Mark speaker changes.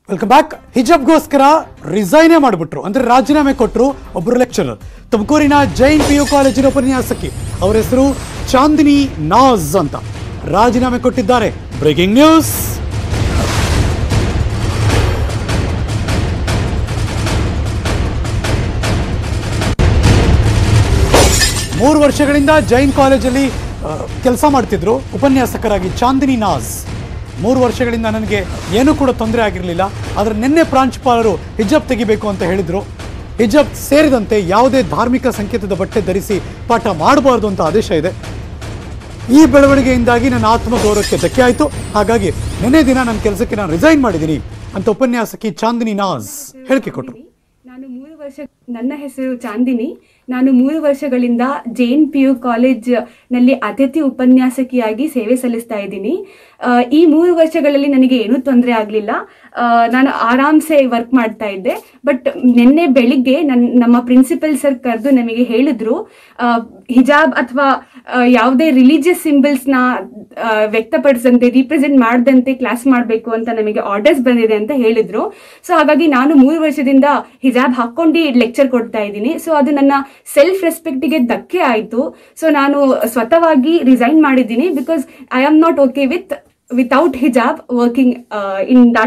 Speaker 1: welcome back ಹಿಜಬ್ಗೋಸ್ಕರ ರಿಸೈನೇ ಮಾಡಿಬಿಟ್ರು ಅಂದ್ರೆ ರಾಜೀನಾಮೆ ಕೊಟ್ಟರು ಒಬ್ಬರು ಲೆಕ್ಚರರ್ ತುಮಕೂರಿನ ಜೈನ್ ಪಿ ಯು ಕಾಲೇಜಿನ ಉಪನ್ಯಾಸಕಿ ಅವರ ಹೆಸರು ಚಾಂದಿನಿ ನಾಜ್ ಅಂತ ರಾಜೀನಾಮೆ ಕೊಟ್ಟಿದ್ದಾರೆ ಬ್ರೇಕಿಂಗ್ ನ್ಯೂಸ್ ಮೂರು ವರ್ಷಗಳಿಂದ ಜೈನ್ ಕಾಲೇಜಲ್ಲಿ ಕೆಲಸ ಮಾಡ್ತಿದ್ರು ಉಪನ್ಯಾಸಕರಾಗಿ ಚಾಂದಿನಿ ನಾಜ್ ಮೂರು ವರ್ಷಗಳಿಂದ ನನಗೆ ಏನೂ ಕೂಡ ತೊಂದರೆ ಆಗಿರಲಿಲ್ಲ ಆದರೆ ನಿನ್ನೆ ಪ್ರಾಂಶುಪಾಲರು ಹಿಜಬ್ ತೆಗಿಬೇಕು ಅಂತ ಹೇಳಿದರು ಹಿಜಬ್ ಸೇರಿದಂತೆ ಯಾವುದೇ ಧಾರ್ಮಿಕ ಸಂಕೇತದ ಬಟ್ಟೆ ಧರಿಸಿ ಪಾಠ ಮಾಡಬಾರ್ದು ಅಂತ ಆದೇಶ ಇದೆ ಈ ಬೆಳವಣಿಗೆಯಿಂದಾಗಿ ನನ್ನ ಆತ್ಮಗೌರವಕ್ಕೆ ಧಕ್ಕೆ ಆಯಿತು ಹಾಗಾಗಿ ನಿನ್ನೆ ದಿನ ನನ್ನ ಕೆಲಸಕ್ಕೆ ನಾನು ರಿಸೈನ್ ಮಾಡಿದ್ದೀನಿ ಅಂತ ಉಪನ್ಯಾಸಕಿ ಚಾಂದಿನಿ ನಾಜ್ ಹೇಳಿಕೆ ಕೊಟ್ಟರು
Speaker 2: ನಾನು ಮೂರು ವರ್ಷ ನನ್ನ ಹೆಸರು ಚಾಂದಿನಿ ನಾನು ಮೂರು ವರ್ಷಗಳಿಂದ ಜೈನ್ ಪಿ ಯು ಕಾಲೇಜ್ ನಲ್ಲಿ ಅತಿಥಿ ಉಪನ್ಯಾಸಕಿಯಾಗಿ ಸೇವೆ ಸಲ್ಲಿಸ್ತಾ ಇದ್ದೀನಿ ಆ, ಈ ಮೂರು ವರ್ಷಗಳಲ್ಲಿ ನನಗೆ ಏನೂ ತೊಂದರೆ ಆಗಲಿಲ್ಲ ನಾನು ಆರಾಮ್ಸೆ ವರ್ಕ್ ಮಾಡ್ತಾ ಇದ್ದೆ ಬಟ್ ನಿನ್ನೆ ಬೆಳಿಗ್ಗೆ ನನ್ನ ನಮ್ಮ ಪ್ರಿನ್ಸಿಪಲ್ ಸರ್ ಕರೆದು ನಮಗೆ ಹೇಳಿದ್ರು ಆ, ಹಿಜಾಬ್ ಅಥವಾ ಯಾವುದೇ ರಿಲಿಜಿಯಸ್ ಸಿಂಬಲ್ಸ್ನ ವ್ಯಕ್ತಪಡಿಸಂತೆ ರಿಪ್ರೆಸೆಂಟ್ ಮಾಡದಂತೆ ಕ್ಲಾಸ್ ಮಾಡಬೇಕು ಅಂತ ನಮಗೆ ಆರ್ಡರ್ಸ್ ಬಂದಿದೆ ಅಂತ ಹೇಳಿದ್ರು ಸೊ ಹಾಗಾಗಿ ನಾನು ಮೂರು ವರ್ಷದಿಂದ ಹಿಜಾಬ್ ಹಾಕೊಂಡು ಲೆಕ್ಚರ್ ಕೊಡ್ತಾ ಇದ್ದೀನಿ ಸೊ ಅದು ನನ್ನ ಸೆಲ್ಫ್ ರೆಸ್ಪೆಕ್ಟಿಗೆ ಧಕ್ಕೆ ಆಯಿತು ಸೊ ನಾನು ಸ್ವತಃವಾಗಿ ರಿಸೈನ್ ಮಾಡಿದ್ದೀನಿ because I am not okay with without ಹಿಜಾಬ್ ವರ್ಕಿಂಗ್ ಇನ್ ದಟ್